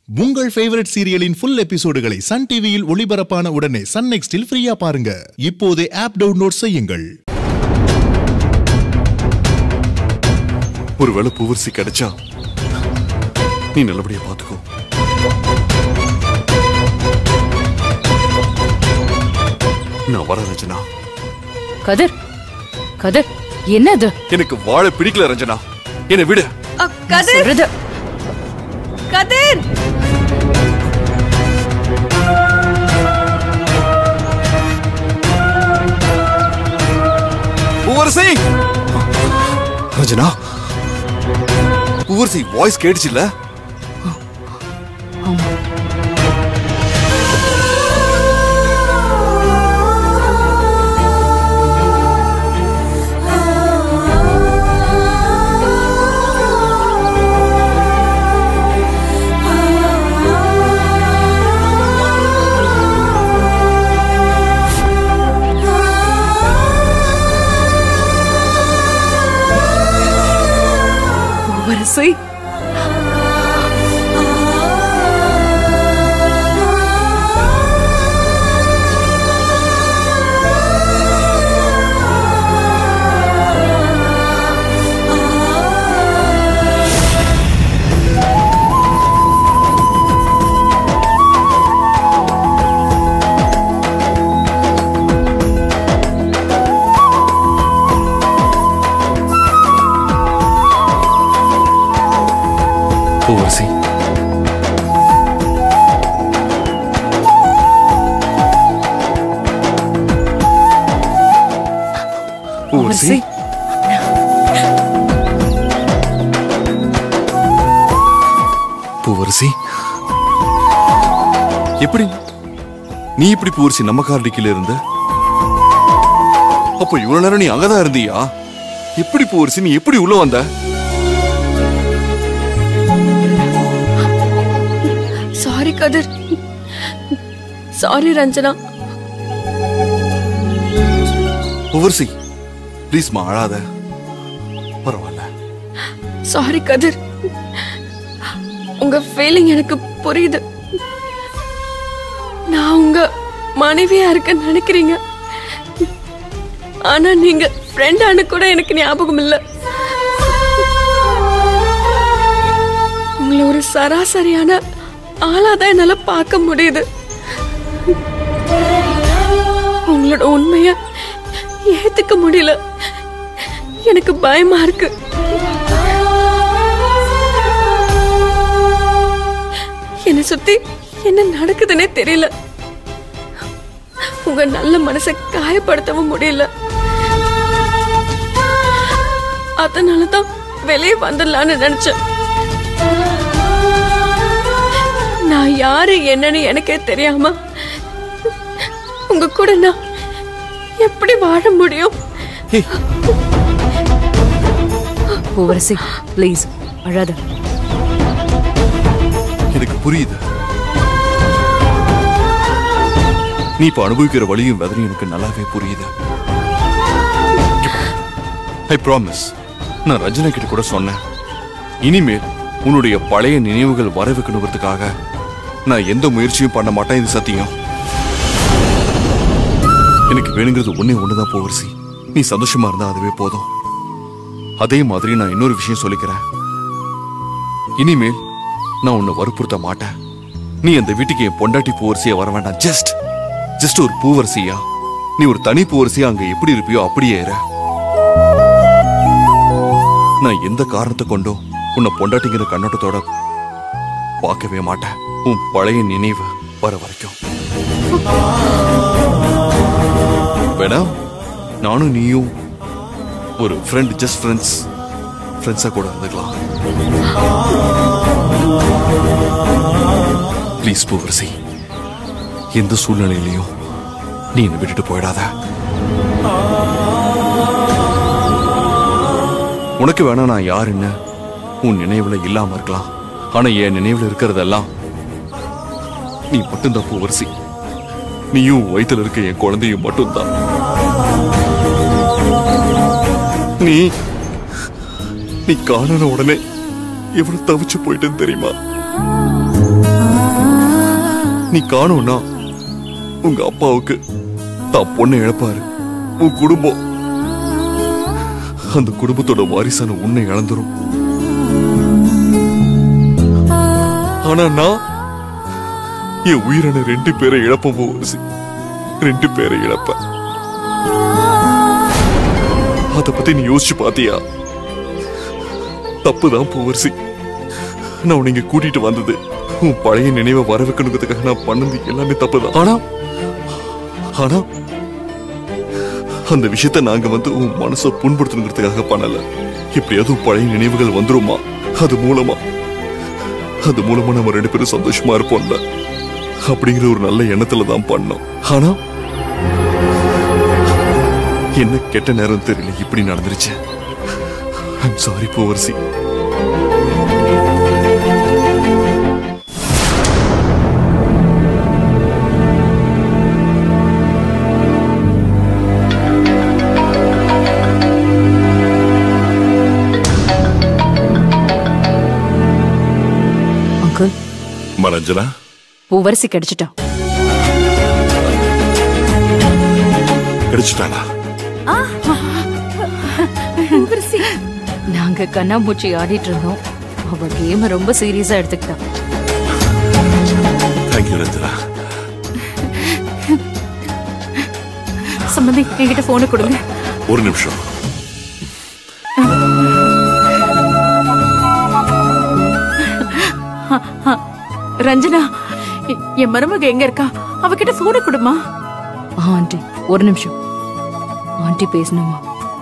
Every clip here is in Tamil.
உங்கள் ஃபேவரட் சீரியலின் ஃபுல் எபிசோடுகளை சன் டிவியில் ஒளிபரப்பான உடனே சன் நெக்ஸ்டில் ஃப்ரீயா பாருங்க இப்போதே ஆப் டவுன்லோட் செய்யுங்கள் ஒருவேளை பூவரசி கிடைச்சா நீ நல்லபடியா பாத்துக்கோ நான் வர ரஞ்சனா கதிர் கதிர் என்னது எனக்கு வாழ பிடிக்கல ரஞ்சனா என்னை விடு அ, கதிர் சொல்றது கதிர் பூவரசி ரஞ்சனா பூவரசி வாய்ஸ் கேட்டுச்சுல்ல பூவரசி பூவரசி பூவரசி பூவரசி பூவரசி எப்படி நீ இப்படி பூவரசி நம்ம காரடிக்கையில இருந்த அப்ப இவ்வளவு நேரம் நீ அங்கதான் இருந்தியா எப்படி பூவரசி நீ எப்படி உள்ள வந்த sorry Kathir sorry Ranjana Poovarasi please மா அழாத பரவாயில்ல சாரி கதிர் உங்க ஃபீலிங் எனக்கு புரியுது நான் உங்க மனைவியா இருக்க நினைக்கிறீங்க ஆனா நீங்க ஃப்ரெண்டானு கூட எனக்கு ஞாபகம் இல்ல உங்களை ஒரு சராசரியான ஆளாதான் என்னால பார்க்க முடியுது உங்களோட உண்மைய ஏத்துக்க முடியல எனக்கு பயமா இருக்கு என்னை சுத்தி என்ன நடக்குதுன்னே தெரியல உங்க நல்ல மனசை காயப்படுத்தவும் முடியல அதனாலதான் வெளியே வந்துடலான்னு நினைச்சேன் நான் யாரு என்னன்னு எனக்கே தெரியாம உங்க கூட நான் எப்படி வாழ முடியும் பூவரசி ப்ளீஸ் அழாத எனக்கு புரியுது நீ இப்ப அனுபவிக்கிற வழியும் வேதனையும் எனக்கு நல்லாவே புரியுது ஐ ப்ராமிஸ் நான் ரஞ்சனா கிட்ட கூட சொன்னேன் இனிமேல் உன்னுடைய பழைய நினைவுகள் வர வைக்கணுங்கிறதுக்காக நான் எந்த முயற்சியும் பண்ண மாட்டேன் இது சத்தியம் எனக்கு வேணுங்கிறது ஒண்ணே ஒண்ணுதான் போவரசி நீ சந்தோஷமா இருந்தா அதுவே போதும் அதே மாதிரி நான் இன்னொரு விஷயம் சொல்லிக்கிறேன் இனிமேல் நான் உன்னை வற்புறுத்த மாட்டேன் நீ அந்த வீட்டுக்கு என் பொண்டாட்டி பூவரசியா வர வேண்டாம் ஜஸ்ட் ஜஸ்ட் ஒரு பூவரசியா நீ ஒரு தனி பூவரசியா அங்க எப்படி இருப்பியோ அப்படியே இரு நான் எந்த காரணத்தை கொண்டோ உன்னை பொண்டாட்டிங்கிற கண்ணோட்டத்தோட பார்க்கவே மாட்டேன் உன் பழைய நினைவு வர வரைக்கும் வேணா நானும் நீயும் ஒரு ஃப்ரெண்ட் ஜஸ்ட் ஃப்ரெண்ட்ஸ் ஃப்ரெண்ட்ஸா கூட இருந்துக்கலாம் ப்ளீஸ் பூவரசி எந்த சூழ்நிலையிலையும் நீ என்னை விட்டுட்டு போயிடாத உனக்கு வேணா நான் யாருன்னு உன் நினைவுல இல்லாம இருக்கலாம் ஆனா என் நினைவுல இருக்கிறதெல்லாம் நீ மட்டும்தான் பூவரசி நீயும் உன் வயித்துல இருக்க என் குழந்தையும் மட்டும்தான் நீ நீ காணன உடனே எவ்வளவு தவிச்சு போயிட்டேன்னு தெரியுமா நீ காணும்னா உங்க அப்பாவுக்கு தான் பொண்ணை இழப்பாரு உன் குடும்பம் அந்த குடும்பத்தோட வாரிசான உன்னை இழந்துரும் ஆனா நான் என் உயிரான ரெண்டு பேரை இழப்ப போவரசி ரெண்டு பேரை இழப்பேன் அத பத்தி நீ யோசிச்சு பாத்தியா தப்புதான் பூவரசி நான் உன்னை இங்க கூட்டிட்டு வந்தது உன் பழைய நினைவை வர வைக்கணுங்கிறதுக்காக நான் பண்ணது எல்லாமே தப்புதான் ஆனா ஆனா அந்த விஷயத்த நாங்க வந்து உன் மனசை புண்படுத்தணுங்கிறதுக்காக பண்ணல எப்படியாவது உன் பழைய நினைவுகள் வந்துருமா அது மூலமா அது மூலமா நம்ம ரெண்டு பேரும் சந்தோஷமா இருப்போம்ல அப்படிங்கிற ஒரு நல்ல எண்ணத்துல தான் பண்ணோம் ஆனா என்ன கெட்ட நேரம் தெரியல இப்படி நடந்துருச்சு ஐம் சாரி பூவரசி அங்கிள் மரஞ்சனா பூவரசி கிடைச்சிட்டான் கிடைச்சிட்டானா நாங்க கண்ணாமூச்சி ஆடிட்டு இருந்தோம் அவ கேம ரொம்ப சீரியஸா எடுத்துக்கிட்டான் தேங்க்யூ ரஞ்சனா சம்மந்தி என்கிட்ட போனை கொடுங்க ஒரு நிமிஷம் ரஞ்சனா எ- என் மருமக எங்க இருக்கா அவகிட்ட போனை கொடுமா ஆ, ஆண்டி ஒரு நிமிஷம் ஆண்டி பேசணுமா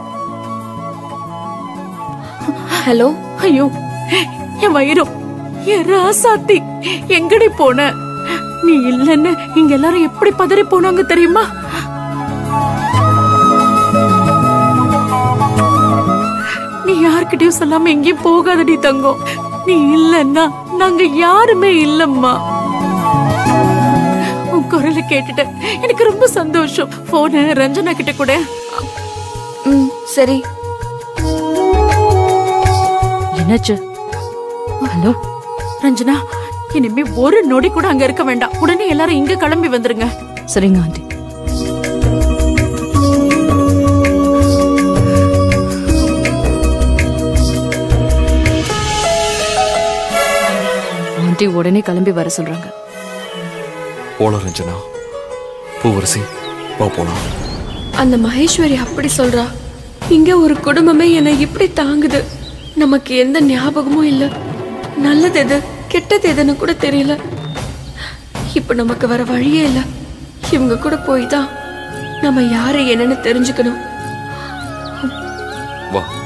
ஹலோ ஐயோ என் வயிறும் என் ராசாத்தி எங்கடி போன நீ இல்லன்னு இங்க எல்லாரும் எப்படி பதறி போனாங்க தெரியுமா நீ யார்கிட்டயும் சொல்லாம எங்கேயும் போகாதடி தங்கம் நீ இல்லன்னா நாங்க யாருமே இல்லம்மா உன் குரலை கேட்டுட்டேன் எனக்கு ரொம்ப சந்தோஷம் போன ரஞ்சனா கிட்ட கூட ம் சரி என்னாச்சு ஹலோ ரஞ்சனா இனிமே ஒரு நொடி கூட அங்க இருக்க வேண்டாம் உடனே எல்லாரும் இங்க கிளம்பி வந்துருங்க சரிங்க ஆண்டி ஆண்டி உடனே கிளம்பி வர சொல்றாங்க போலாம் ரஞ்சனா பூவரசி வா போலாம் அந்த மகேஸ்வரி அப்படி சொல்றா இங்க ஒரு குடும்பமே என்னை இப்படி தாங்குது நமக்கு எந்த ஞாபகமும் இல்ல நல்லது எது கெட்டது எதுன்னு கூட தெரியல இப்ப நமக்கு வர வழியே இல்ல இவங்க கூட போய் தான் நம்ம யாரு என்னன்னு தெரிஞ்சுக்கணும் வா